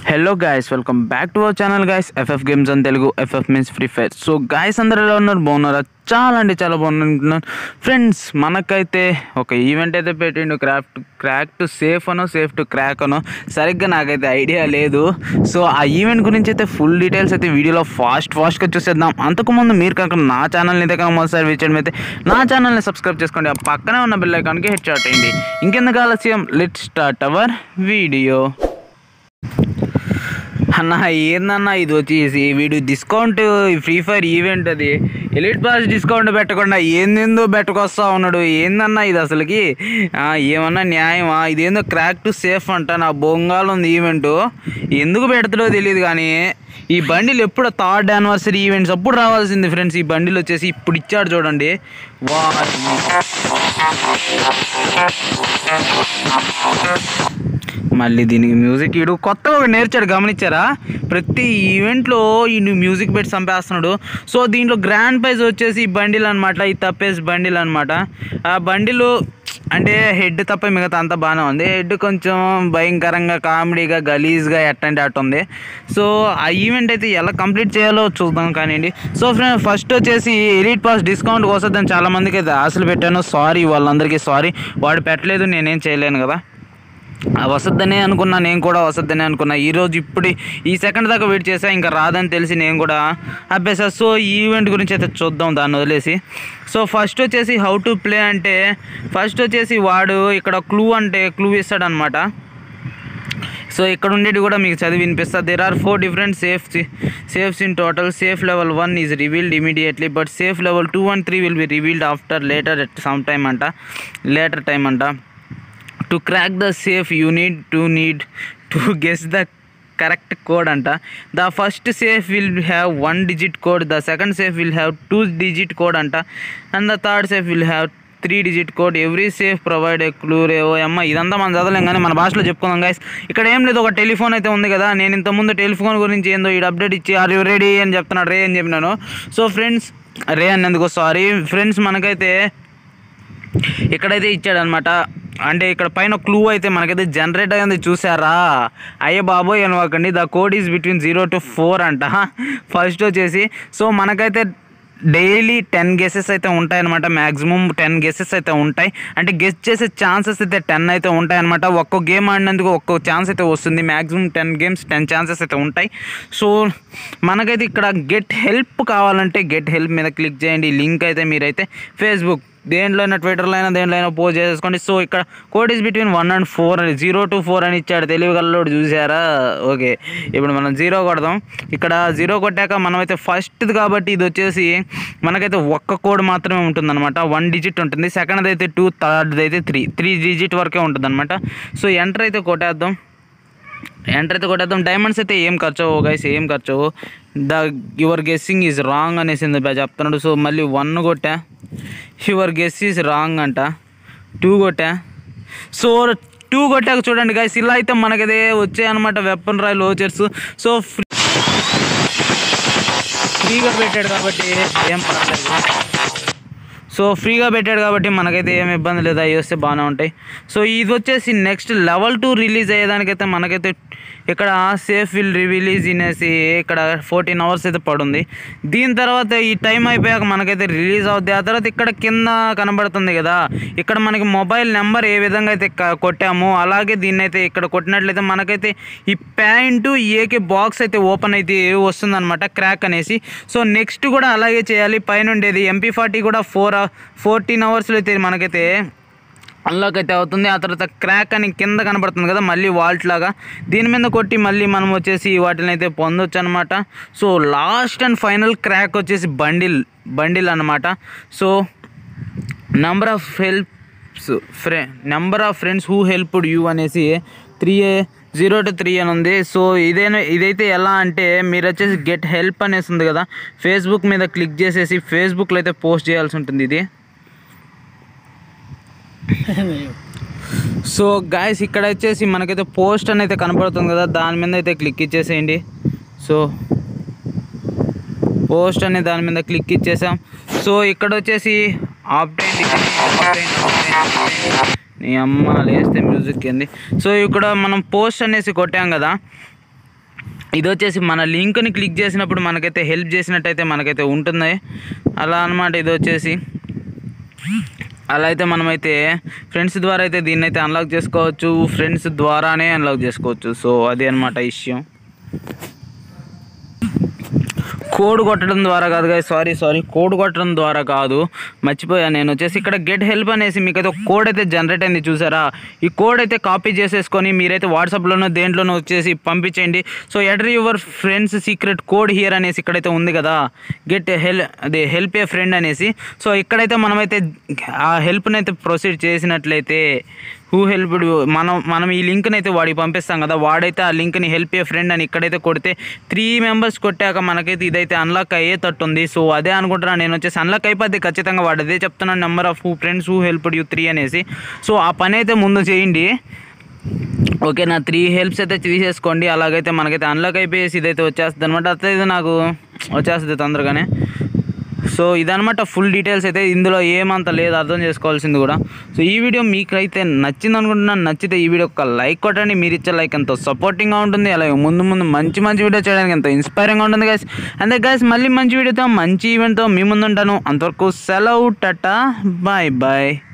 hello guys welcome back to our channel guys FF games అని Telugu FF means free fire so guys అందరూ ఎలా ఉన్నారు బాగున్నారా చాలా అంటే చాలా బాగున్నారు ఫ్రెండ్స్ మనకైతే ఒక ఈవెంట్ అయితే పెట్టిండు క్రాఫ్ట్ క్రాక్ టు సేఫ్ అనో సేఫ్ టు క్రాక్ అనో సరిగ్గా నాకైతే ఐడియా లేదు సో ఆ ఈవెంట్ గురించి అయితే ఫుల్ డీటెయిల్స్ అయితే వీడియోలో ఫాస్ట్ ఫాస్ట్గా చూసేద్దాం అంతకుముందు మీరు కనుక నా ఛానల్ని అయితే కనుక మొదటిసారి వీచడం అయితే నా ఛానల్ని సబ్స్క్రైబ్ చేసుకోండి ఆ పక్కనే ఉన్న బెల్ ఐకాన్కి హెడ్ షాట్ అయ్యండి ఇంకెందుకు ఆలస్యం లెట్ స్టార్ట్ అవర్ వీడియో అన్న ఏందన్న ఇది వచ్చేసి వీడు డిస్కౌంట్ ఫ్రీ ఫైర్ ఈవెంట్ అది ఎలిట్ పాస్ డిస్కౌంట్ పెట్టకుండా ఏందేందో పెట్టుకొస్తా ఉన్నాడు ఏందన్న ఇది అసలుకి ఆ, ఏమన్నా న్యాయమా ఇదేందో క్రాక్ టు సేఫ్ అంట నా బొంగాలు ఉంది ఈవెంట్ ఎందుకు పెడతాడో తెలియదు కానీ ఈ బండిలు ఎప్పుడు థర్డ్ యానివర్సరీ ఈవెంట్స్ అప్పుడు రావాల్సింది ఫ్రెండ్స్ ఈ బండిలు వచ్చేసి ఇప్పుడు ఇచ్చాడు చూడండి వా మళ్ళీ దీనికి మ్యూజిక్ ఇడు కొత్తగా ఒకటి నేర్చాడు గమనించారా ప్రతి ఈవెంట్లో ఈ మ్యూజిక్ పెట్టి చంపేస్తున్నాడు సో దీంట్లో గ్రాండ్ ప్రైజ్ వచ్చేసి ఈ బండిల్ అనమాట ఈ తప్పేసి బండిల్ అనమాట ఆ బండిలు అంటే హెడ్ తప్ప మిగతా అంతా బాగానే ఉంది హెడ్ కొంచెం భయంకరంగా కామెడీగా గలీజ్గా ఎట్టంటే అట్టు ఉంది సో ఆ ఈవెంట్ అయితే ఎలా కంప్లీట్ చేయాలో చూద్దాం కానివ్వండి సో ఫ్రెండ్ ఫస్ట్ వచ్చేసి ఎలిట్ పాస్ డిస్కౌంట్ వస్తుందని చాలా మందికి అయితే ఆశలు పెట్టాను సారీ వాళ్ళందరికీ సారీ వాడు పెట్టలేదు నేనేం చేయలేను కదా ఆ వసద్దనే అనుకున్నా నేను కూడా వసద్దనే అనుకున్నా ఈరోజు ఇప్పుడు ఈ సెకండ్ దాకా వెయిట్ చేసా ఇంకా రాదని తెలిసి నేను కూడా అబ్బేసా సో ఈ ఈవెంట్ గురించి అయితే చూద్దాం దాన్ని వదిలేసి సో ఫస్ట్ వచ్చేసి హౌ టు ప్లే అంటే ఫస్ట్ వచ్చేసి వాడు ఇక్కడ క్లూ అంటే క్లూ ఇస్తాడనమాట సో ఇక్కడ ఉండేది కూడా మీకు చదివి వినిపిస్తా there are four different safe safes in total safe level one is revealed immediately but safe level two and three will be revealed after later at some time అంట later time అంట to crack the safe you need to need to guess the correct code అంట the first safe will have one digit code the second safe will have two digit code అంట and the third safe will have three digit code every safe provide a clue రేవో అమ్మ ఇదంతా మనం చదవలేం కానీ మన భాషలో చెప్పుకుందాం గైస్ ఇక్కడ ఏం లేదు ఒక టెలిఫోన్ అయితే ఉంది కదా నేను ఇంతకుముందు టెలిఫోన్ గురించి ఏందో ఈ అప్డేట్ ఇచ్చి ఆర్ యూ రెడీ అని చెప్తున్నాడు రే అని చెప్పినాను సో ఫ్రెండ్స్ రే అన్నందుకు సారీ ఫ్రెండ్స్ మనకైతే ఇక్కడైతే ఇచ్చాడనమాట అంటే ఇక్కడ పైన క్లూ అయితే మనకైతే జనరేట్ అయింది చూసారా అయ్యే బాబోయ్ అనవాకండి the code is between zero to four అంట ఫస్ట్ వచ్చేసి సో మనకైతే డైలీ టెన్ గెసెస్ అయితే ఉంటాయన్నమాట మ్యాక్సిమం టెన్ గెసెస్ అయితే ఉంటాయి అంటే గెస్ చేసే ఛాన్సెస్ అయితే టెన్ అయితే ఉంటాయన్నమాట ఒక్కో గేమ్ ఆడినందుకు ఒక్కో ఛాన్స్ అయితే వస్తుంది maximum ten games ten chances అయితే ఉంటాయి సో మనకైతే ఇక్కడ గెట్ హెల్ప్ కావాలంటే గెట్ హెల్ప్ మీద క్లిక్ చేయండి లింక్ అయితే మీరైతే ఫేస్బుక్ దేంట్లో అయినా ట్విట్టర్లో అయినా దేంట్లో అయినా పోస్ట్ చేసుకోండి సో ఇక్కడ code is between one and four అని జీరో టు ఫోర్ అని ఇచ్చాడు తెలివిగలలోడు చూసారా ఓకే ఇప్పుడు మనం జీరో కొడదాం ఇక్కడ జీరో కొట్టాక మనమైతే ఫస్ట్ది కాబట్టి ఇది వచ్చేసి మనకైతే ఒక్క కోడ్ మాత్రమే ఉంటుందన్నమాట వన్ డిజిట్ ఉంటుంది సెకండ్ అయితే టూ థర్డ్ అయితే త్రీ త్రీ డిజిట్ వరకే ఉంటుందన్నమాట సో ఎంటర్ అయితే కొట్టేద్దాం ఎంటర్ అయితే కొట్టేద్దాం డైమండ్స్ అయితే ఏం ఖర్చు అవ్వవు గైస్ ఏం ఖర్చు అవ్వవు the your guessing is wrong అనేసి చెప్తున్నాడు సో మళ్ళీ వన్ కొట్టా యువర్ గెస్ ఈజ్ రాంగ్ అంట టూ కొట్టా సో టూ కొట్టాక చూడండి గైస్ ఇలా అయితే మనకైతే వచ్చాయన్నమాట weapon royale vouchers so free ఫ్రీగా పెట్టాడు కాబట్టి ఏం పర్లేదు సో ఫ్రీగా పెట్టాడు కాబట్టి మనకైతే ఏం ఇబ్బంది లేదు అవి వస్తే బాగానే ఉంటాయి సో ఇది వచ్చేసి నెక్స్ట్ లెవెల్ టూ రిలీజ్ అయ్యేదానికైతే మనకైతే ఇక్కడ సేఫ్ విల్ రిలీజ్ అనేసి ఇక్కడ ఫోర్టీన్ అవర్స్ అయితే పడుంది దీని తర్వాత ఈ టైం అయిపోయాక మనకైతే రిలీజ్ అవుద్ది ఆ తర్వాత ఇక్కడ కింద కనబడుతుంది కదా ఇక్కడ మనకి మొబైల్ నెంబర్ ఏ విధంగా అయితే క- కొట్టామో అలాగే దీన్ని అయితే ఇక్కడ కొట్టినట్లయితే మనకైతే ఈ ప్యాంటు ఏకే బాక్స్ అయితే ఓపెన్ అయితే వస్తుందన్నమాట క్రాక్ అనేసి సో నెక్స్ట్ కూడా అలాగే చేయాలి పైన ఉండేది ఎంపీ ఫార్టీ కూడా ఫోర్ ఫోర్టీన్ అవర్స్లో అయితే మనకైతే అన్లాక్ అయితే అవుతుంది ఆ తర్వాత క్రాక్ అని కింద కనబడుతుంది కదా మళ్ళీ వాల్ట్ లాగా దీని మీద కొట్టి మళ్ళీ మనం వచ్చేసి వాటిని అయితే పొందొచ్చు అనమాట so last and final crack వచ్చేసి బండిల్ బండిల్ అనమాట సో నెంబర్ ఆఫ్ హెల్ప్స్ ఫ్రె number of friends who helped you అనేసి త్రీ జీరో టు త్రీ అని ఉంది సో ఇదేనా ఇదైతే ఎలా అంటే మీరు వచ్చేసి గెట్ హెల్ప్ అనేసి ఉంది కదా ఫేస్బుక్ మీద క్లిక్ చేసేసి ఫేస్బుక్లో అయితే పోస్ట్ చేయాల్సి ఉంటుంది ఇది సో గాయస్ ఇక్కడ వచ్చేసి మనకైతే పోస్ట్ అని అయితే కనపడుతుంది కదా దాని మీద అయితే క్లిక్ ఇచ్చేసేయండి సో పోస్ట్ అనే దాని మీద క్లిక్ ఇచ్చేసాం సో ఇక్కడ వచ్చేసి ఆప్టైన్ నీ అమ్మ లేస్తే మ్యూజిక్ ఏంది సో ఇక్కడ మనం పోస్ట్ అనేసి కొట్టాం కదా ఇది వచ్చేసి మన లింక్ని క్లిక్ చేసినప్పుడు మనకైతే హెల్ప్ చేసినట్టయితే మనకైతే ఉంటుంది అలా అన్నమాట ఇది వచ్చేసి అలా అయితే మనమైతే ఫ్రెండ్స్ ద్వారా అయితే దీన్ని అయితే అన్లాక్ చేసుకోవచ్చు ఫ్రెండ్స్ ద్వారానే అన్లాక్ చేసుకోవచ్చు సో అదే అనమాట విషయం కోడ్ కొట్టడం ద్వారా కాదు కదా సారీ సారీ కోడ్ కొట్టడం ద్వారా కాదు మర్చిపోయాను నేను వచ్చేసి ఇక్కడ గెట్ హెల్ప్ అనేసి మీకు అయితే కోడ్ అయితే జనరేట్ అయింది చూసారా ఈ కోడ్ అయితే కాపీ చేసేసుకొని మీరైతే వాట్సాప్లోనో దేంట్లోనో వచ్చేసి పంపించండి so enter your friends secret code here అనేసి ఇక్కడైతే ఉంది కదా గెట్ హెల్ అదే హెల్ప్ ఏ ఫ్రెండ్ అనేసి సో ఇక్కడైతే మనమైతే ఆ హెల్ప్ని అయితే ప్రొసీడ్ చేసినట్లయితే హూ హెల్ప్ మనం మనం ఈ లింక్ని అయితే వాడికి పంపిస్తాం కదా వాడైతే ఆ లింక్ని హెల్ప్ ఏ ఫ్రెండ్ అని ఇక్కడైతే కొడితే త్రీ మెంబర్స్ కొట్టాక మనకైతే ఇదైతే అన్లాక్ అయ్యేటట్టు ఉంది సో అదే అనుకుంటున్నాను నేను వచ్చేసి అన్లాక్ అయిపోద్ది ఖచ్చితంగా వాడు అదే చెప్తున్నాను number of who friends who help you three అనేసి సో ఆ పని అయితే ముందు చేయండి ఓకే నా త్రీ హెల్ప్స్ అయితే తీసేసుకోండి అలాగైతే మనకైతే అన్లాక్ అయిపోయేసి ఇదైతే వచ్చేస్తుంది అనమాట అట్లయితే నాకు వచ్చేస్తుంది తొందరగానే సో ఇదనమాట ఫుల్ డీటెయిల్స్ అయితే ఇందులో ఏమంత లేదు అర్థం చేసుకోవాల్సింది కూడా సో ఈ వీడియో మీకు అయితే నచ్చింది అనుకుంటున్నాను నచ్చితే ఈ వీడియో ఒక లైక్ కొట్టండి మీరు ఇచ్చే లైక్ ఎంతో సపోర్టింగ్గా ఉంటుంది అలాగే ముందు ముందు మంచి మంచి వీడియో చేయడానికి ఎంతో ఇన్స్పైరింగ్గా ఉంటుంది గైస్ అంతే గైస్ మళ్ళీ మంచి వీడియోతో మంచి ఈవెంట్తో మీ ముందు ఉంటాను అంతవరకు సెలవు టటా బాయ్ బాయ్